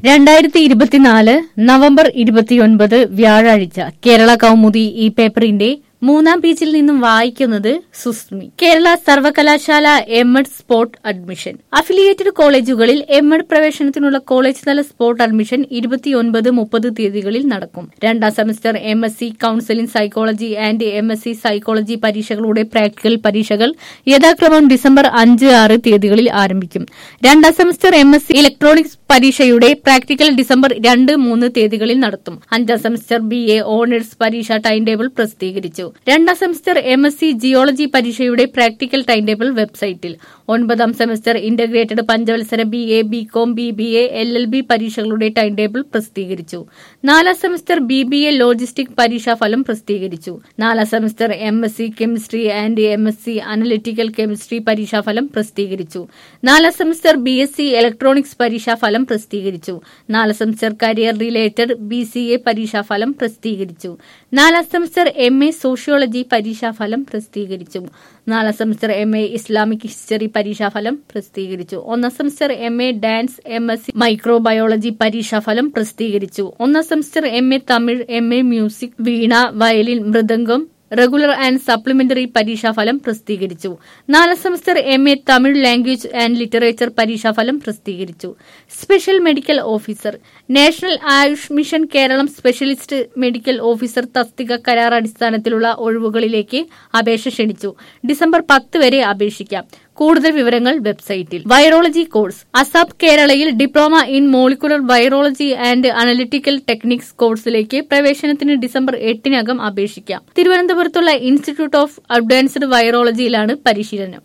രണ്ടായിരത്തി ഇരുപത്തിനാല് നവംബർ ഇരുപത്തിയൊൻപത് വ്യാഴാഴ്ച കേരള കൗമുദി ഈ പേപ്പറിന്റെ മൂന്നാം പേജിൽ നിന്നും വായിക്കുന്നത് സുസ്മി കേരള സർവകലാശാല M Ed spot admission affiliated കോളേജുകളിൽ എം എഡ് പ്രവേശനത്തിനുള്ള കോളേജ് തല സ്പോട്ട് അഡ്മിഷൻ ഇരുപത്തിയൊൻപത് മുപ്പത് തീയതികളിൽ നടക്കും രണ്ടാം semester M S C counselling psychology and M S C psychology പരീക്ഷകളുടെ പ്രാക്ടിക്കൽ പരീക്ഷകൾ യഥാക്രമം ഡിസംബർ അഞ്ച് ആറ് തീയതികളിൽ ആരംഭിക്കും രണ്ടാം semester M S C electronics പരീക്ഷയുടെ പ്രാക്ടിക്കൽ ഡിസംബർ രണ്ട് മൂന്ന് തീയതികളിൽ നടത്തും അഞ്ചാം സെമസ്റ്റർ ബി എ ഓണേഴ്സ് പരീക്ഷ ടൈം ടേബിൾ പ്രസിദ്ധീകരിച്ചു രണ്ടാം semester M S C geology പരീക്ഷയുടെ പ്രാക്ടിക്കൽ ടൈം ടേബിൾ വെബ്സൈറ്റിൽ ഒൻപതാം സെമസ്റ്റർ ഇന്റഗ്രേറ്റഡ് പഞ്ചവത്സര B A B Com B B A L L B പരീക്ഷകളുടെ ടൈം ടേബിൾ പ്രസിദ്ധീകരിച്ചു നാലാം semester B B A logistic പരീക്ഷാഫലം പ്രസിദ്ധീകരിച്ചു നാലാം semester M S C chemistry and M S C analytical chemistry പരീക്ഷാഫലം പ്രസിദ്ധീകരിച്ചു നാലാം semester B S C electronics പരീക്ഷാഫലം പ്രസിദ്ധീകരിച്ചു നാലാം semester career related B C A പരീക്ഷാഫലം പ്രസിദ്ധീകരിച്ചു നാലാം സെമസ്റ്റർ എം എ സോഷ്യോളജി പരീക്ഷാഫലം പ്രസിദ്ധീകരിച്ചു നാലാം semester M A Islamic history പരീക്ഷാഫലം പ്രസിദ്ധീകരിച്ചു ഒന്നാം semester M A dance M S C microbiology പരീക്ഷാഫലം പ്രസിദ്ധീകരിച്ചു ഒന്നാം semester M A Tamil M A music veena violin mridangam regular and supplementary പരീക്ഷാഫലം പ്രസിദ്ധീകരിച്ചു നാലാം semester M A Tamil language and literature പരീക്ഷാഫലം പ്രസിദ്ധീകരിച്ചു special medical officer national AYUSH mission Keralam specialist medical officer തസ്തിക കരാർ അടിസ്ഥാനത്തിലുള്ള ഒഴിവുകളിലേക്ക് അപേക്ഷ ക്ഷണിച്ചു ഡിസംബർ പത്ത് വരെ അപേക്ഷിക്കാം കൂടുതൽ വിവരങ്ങൾ വെബ്സൈറ്റിൽ വൈറോളജി കോഴ്സ് അസാബ് കേരളയിൽ diploma in molecular virology and analytical techniques കോഴ്സിലേക്ക് പ്രവേശനത്തിന് ഡിസംബർ എട്ടിനകം അപേക്ഷിക്കാം തിരുവനന്തപുരത്തുള്ള ഇൻസ്റ്റിറ്റ്യൂട്ട് ഓഫ് അഡ്വാൻസ്ഡ് വൈറോളജിയിലാണ് പരിശീലനം